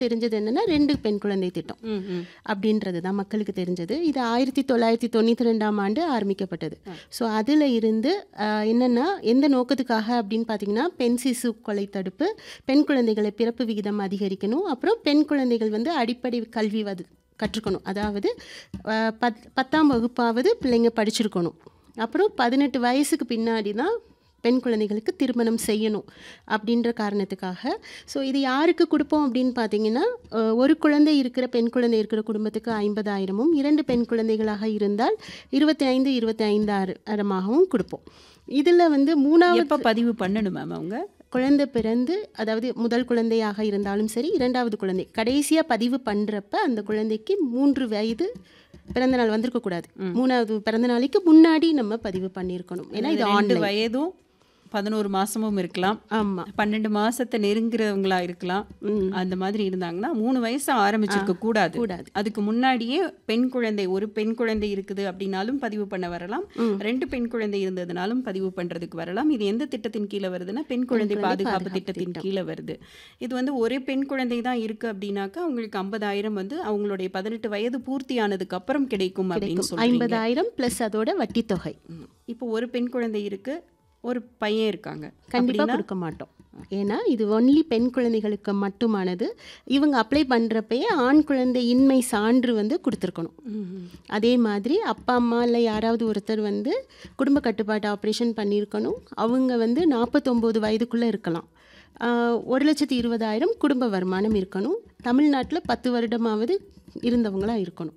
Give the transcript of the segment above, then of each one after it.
தெரிஞ்சது என்னன்னா ரெண்டு பெண் குழந்தை திட்டம் ம், ம். அப்படின்றது தான் மக்களுக்கு தெரிஞ்சது இது ஆயிரத்தி தொள்ளாயிரத்தி தொண்ணூற்றி ரெண்டாம் ஆண்டு ஆரம்பிக்கப்பட்டது ஸோ அதில் இருந்து ஆஹ், என்னன்னா எந்த நோக்கத்துக்காக அப்படின்னு பார்த்தீங்கன்னா பெண் சிசு கொலை தடுப்பு பெண் குழந்தைகளை பிறப்பு விகிதம் அதிகரிக்கணும் அப்புறம் பெண் குழந்தைகள் வந்து அடிப்படை கல்வி வது கற்றுக்கணும் அதாவது ஆஹ், பத் பத்தாம் வகுப்பாவது பிள்ளைங்க படிச்சிருக்கணும் அப்புறம் பதினெட்டு வயசுக்கு பின்னாடி தான் பெண் குழந்தைகளுக்கு திருமணம் செய்யணும் அப்படின்ற காரணத்துக்காக ஸோ இது யாருக்கு கொடுப்போம் அப்படின்னு பார்த்தீங்கன்னா அஹ், ஒரு குழந்தை இருக்கிற பெண் குழந்தை இருக்கிற குடும்பத்துக்கு ஐம்பதாயிரமும் இரண்டு பெண் குழந்தைகளாக இருந்தால் இருபத்தி ஐந்து இருபத்தி ஐந்தாயிரமாகவும் கொடுப்போம் இதில் வந்து மூணாவது எப்ப பதிவு பண்ணணும் மேம் அவங்க குழந்தை பிறந்து அதாவது முதல் குழந்தையாக இருந்தாலும் சரி இரண்டாவது குழந்தை கடைசியாக பதிவு பண்ணுறப்ப அந்த குழந்தைக்கு மூன்று வயது பிறந்த நாள் வந்திருக்கக்கூடாது மூணாவது பிறந்த நாளைக்கு முன்னாடி நம்ம பதிவு பண்ணியிருக்கணும் ஏன்னா இது ரெண்டு ஆன்லைன் வயதும் பதினோரு மாசமும் இருக்கலாம் ஆமாம் பன்னெண்டு மாசத்தை நெருங்குறவங்களா இருக்கலாம் அந்த மாதிரி இருந்தாங்கன்னா மூணு வயசு ஆரம்பிச்சிருக்க கூடாது கூடாது. அதுக்கு முன்னாடியே பெண் குழந்தை ஒரு பெண் குழந்தை இருக்குது அப்படின்னாலும் பதிவு பண்ண வரலாம் ரெண்டு பெண் குழந்தை இருந்ததுனாலும் பதிவு பண்றதுக்கு வரலாம் இது எந்த திட்டத்தின் கீழே வருதுன்னா பெண் குழந்தை பாதுகாப்பு திட்டத்தின் கீழே வருது இது வந்து ஒரு பெண் குழந்தை தான் இருக்கு அப்படின்னாக்கா அவங்களுக்கு ஐம்பதாயிரம் வந்து அவங்களுடைய பதினெட்டு வயது பூர்த்தியானதுக்கு அப்புறம் கிடைக்கும் அப்படின்னு சொல்றீங்க ஐம்பதாயிரம் ப்ளஸ் அதோட வட்டி தொகை ம். இப்போ ஒரு பெண் குழந்தை இருக்கு ஒரு பையன் இருக்காங்க கண்டிப்பாக கொடுக்க மாட்டோம் ஏன்னா இது ஒன்லி பெண் குழந்தைகளுக்கு மட்டுமானது இவங்க அப்ளை பண்ணுறப்பயே ஆண் குழந்தை இன்மை சான்று வந்து கொடுத்துருக்கணும் அதே மாதிரி அப்பா அம்மா இல்லை யாராவது ஒருத்தர் வந்து குடும்ப கட்டுப்பாட்டு ஆப்ரேஷன் பண்ணியிருக்கணும் அவங்க வந்து நாற்பத்தொம்போது வயதுக்குள்ளே இருக்கலாம் ஆஹ் ஒரு லட்சத்தி இருபதாயிரம் குடும்ப வருமானம் இருக்கணும் தமிழ்நாட்டில் பத்து வருடமாவது இருந்தவங்களா இருக்கணும்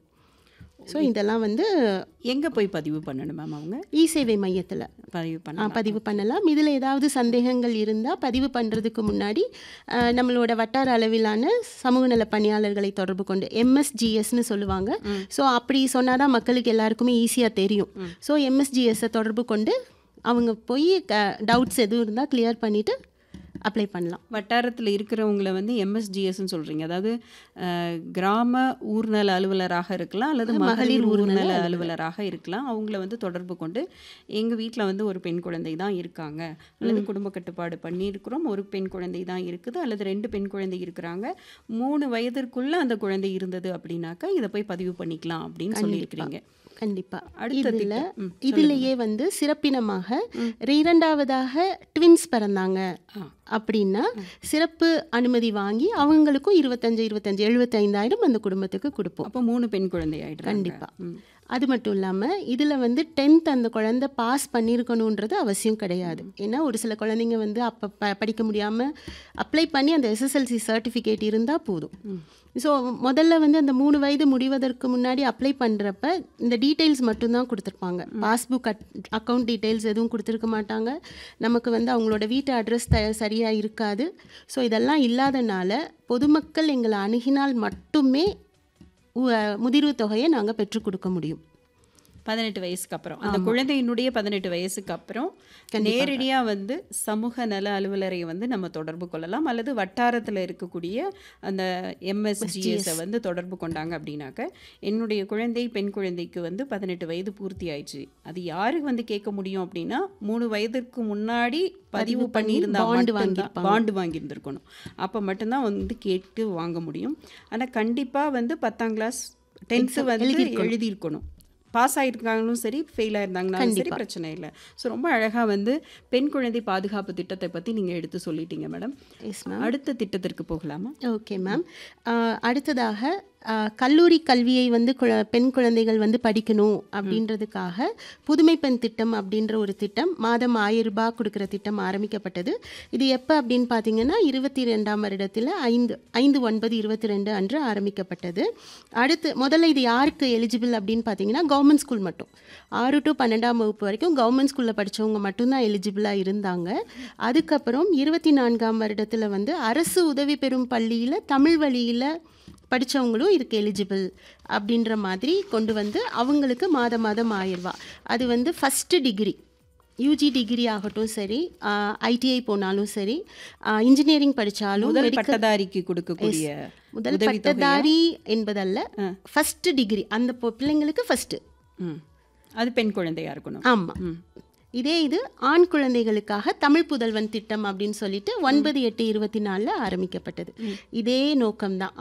ஸோ இதெல்லாம் வந்து எங்க போய் பதிவு பண்ணணும் மேம் அவங்க இ சேவை மையத்தில் பதிவு ஆ, பண்ண பதிவு பண்ணலாம் இதில் ஏதாவது சந்தேகங்கள் இருந்தால் பதிவு பண்ணுறதுக்கு முன்னாடி ஆ, நம்மளோட வட்டார அளவிலான சமூக நல பணியாளர்களை தொடர்பு கொண்டு எம்எஸ்ஜிஎஸ்னு சொல்லுவாங்க ஸோ அப்படி சொன்னால் தான் மக்களுக்கு எல்லாருக்குமே ஈஸியாக தெரியும் ஸோ எம்எஸ்ஜிஎஸ்ஸை தொடர்பு கொண்டு அவங்க போய் டவுட்ஸ் எதுவும் இருந்தால் கிளியர் பண்ணிவிட்டு அப்ளை பண்ணலாம் வட்டாரத்தில் இருக்கிறவங்கள வந்து எம்எஸ்ஜிஎஸ்ன்னு சொல்றீங்க அதாவது அஹ், கிராம ஊர்நல அலுவலராக இருக்கலாம் அல்லது மகளிர் ஊர்நல அலுவலராக இருக்கலாம் அவங்கள வந்து தொடர்பு கொண்டு எங்க வீட்டில் வந்து ஒரு பெண் குழந்தை தான் இருக்காங்க அல்லது குடும்ப கட்டுப்பாடு பண்ணியிருக்கிறோம் ஒரு பெண் குழந்தை தான் இருக்குது அல்லது ரெண்டு பெண் குழந்தை இருக்கிறாங்க மூணு வயதிற்குள்ள அந்த குழந்தை இருந்தது அப்படின்னாக்கா இதை போய் பதிவு பண்ணிக்கலாம் அப்படின்னு சொல்லியிருக்கிறீங்க கண்டிப்பாக அடுத்த இதில் திட்டம். ம், இதுலேயே வந்து சிறப்பினமாக இரண்டாவதாக ட்வின்ஸ் பிறந்தாங்க அப்படின்னா சிறப்பு அனுமதி வாங்கி அவங்களுக்கும் இருபத்தஞ்சு இருபத்தஞ்சு எழுபத்தைந்தாயிரம் அந்த குடும்பத்துக்கு கொடுப்போம் அப்போ மூணு பெண் குழந்தை ஆயிடுறாங்க கண்டிப்பா. ம். அது மட்டும் இல்லாமல் இதில் வந்து டென்த் அந்த குழந்தை பாஸ் பண்ணியிருக்கணுன்றது அவசியம் கிடையாது ஏன்னா ஒரு சில குழந்தைங்க வந்து அப்போ ப படிக்க முடியாமல் அப்ளை பண்ணி அந்த எஸ்எஸ்எல்சி சர்டிஃபிகேட் இருந்தால் போதும் ஸோ முதல்ல வந்து அந்த மூணு வயது முடிவதற்கு முன்னாடி அப்ளை பண்ணுறப்ப இந்த டீட்டெயில்ஸ் மட்டும்தான் கொடுத்துருப்பாங்க பாஸ்புக் அக்கௌண்ட் டீட்டெயில்ஸ் எதுவும் கொடுத்துருக்க மாட்டாங்க நமக்கு வந்து அவங்களோட வீட்டு அட்ரஸ் த சரியாக இருக்காது ஸோ இதெல்லாம் இல்லாதனால பொதுமக்கள் எங்களை அணுகினால் மட்டுமே உ- முதிர்வு தொகையை நாங்கள் பெற்றுக் கொடுக்க முடியும் பதினெட்டு வயசுக்கு அப்புறம் அந்த குழந்தையினுடைய பதினெட்டு வயசுக்கு அப்புறம் நேரடியா வந்து சமூக நல அலுவலரை வந்து நம்ம தொடர்பு கொள்ளலாம் அல்லது வட்டாரத்துல இருக்கக்கூடிய அந்த எம்எஸ்ஜிஎஸ் வந்து தொடர்பு கொண்டாங்க அப்படின்னாக்க என்னுடைய குழந்தை பெண் குழந்தைக்கு வந்து பதினெட்டு வயது பூர்த்தி ஆயிடுச்சு அது யாருக்கு வந்து கேட்க முடியும் அப்படின்னா மூணு வயதிற்கு முன்னாடி பதிவு பண்ணியிருந்தா bond மட்டும்தான் பாண்டு வாங்கியிருந்திருக்கணும் அப்போ மட்டும்தான் வந்து கேட்டு வாங்க முடியும் ஆனா கண்டிப்பா வந்து பத்தாம் கிளாஸ் டென்த்து வந்து எழுதியிருக்கணும் பாஸ் ஆயிருக்காங்களும் சரி ஃபெயில் ஆயிருந்தாங்கனாலும் சரி பிரச்சனை இல்லை ஸோ ரொம்ப அழகா வந்து பெண் குழந்தை பாதுகாப்பு திட்டத்தை பத்தி நீங்க எடுத்து சொல்லிட்டீங்க மேடம் எஸ் மேம் அடுத்த திட்டத்திற்கு போகலாமா ஓகே மேம் அடுத்ததாக ஆஹ், கல்லூரி கல்வியை வந்து குழ பெண் குழந்தைகள் வந்து படிக்கணும் அப்படின்றதுக்காக புதுமை பெண் திட்டம் அப்படின்ற ஒரு திட்டம் மாதம் ஆயிரம் ரூபாய் கொடுக்குற திட்டம் ஆரம்பிக்கப்பட்டது இது எப்போ அப்படின்னு பார்த்தீங்கன்னா இருபத்தி ரெண்டாம் வருடத்தில் ஐந்து ஐந்து ஒன்பது இருபத்தி ரெண்டு அன்று ஆரம்பிக்கப்பட்டது அடுத்து முதல்ல இது யாருக்கு எலிஜிபிள் அப்படின்னு பார்த்தீங்கன்னா கவர்மெண்ட் ஸ்கூல் மட்டும் ஆறு டு பன்னெண்டாம் வகுப்பு வரைக்கும் கவர்மெண்ட் ஸ்கூலில் படித்தவங்க மட்டும்தான் எலிஜிபிளாக இருந்தாங்க அதுக்கப்புறம் இருபத்தி நான்காம் வருடத்தில் வந்து அரசு உதவி பெறும் பள்ளியில் தமிழ் வழியில் படித்தவங்களும் இதுக்கு எலிஜிபிள் அப்படின்ற மாதிரி கொண்டு வந்து அவங்களுக்கு மாதம் மாதம் ஆயிரரூபா அது வந்து ஃபஸ்ட்டு டிகிரி யூஜி டிகிரி ஆகட்டும் சரி ஐடிஐ போனாலும் சரி இன்ஜினியரிங் படித்தாலும் முதல் பட்டதாரிக்கு கொடுக்கக்கூடிய முதல் பட்டதாரி என்பதல்ல ஃபர்ஸ்ட் டிகிரி அந்த பொ- பிள்ளைங்களுக்கு ஃபர்ஸ்ட் ம் அது பெண் குழந்தையா இருக்கணும் ஆமாம் இதே இது ஆண் குழந்தைகளுக்காக தமிழ் புதல்வன் திட்டம் அப்படின்னு சொல்லிட்டு ஒன்பது எட்டு இருபத்தி நாலில் ஆரம்பிக்கப்பட்டது இதே நோக்கம்தான்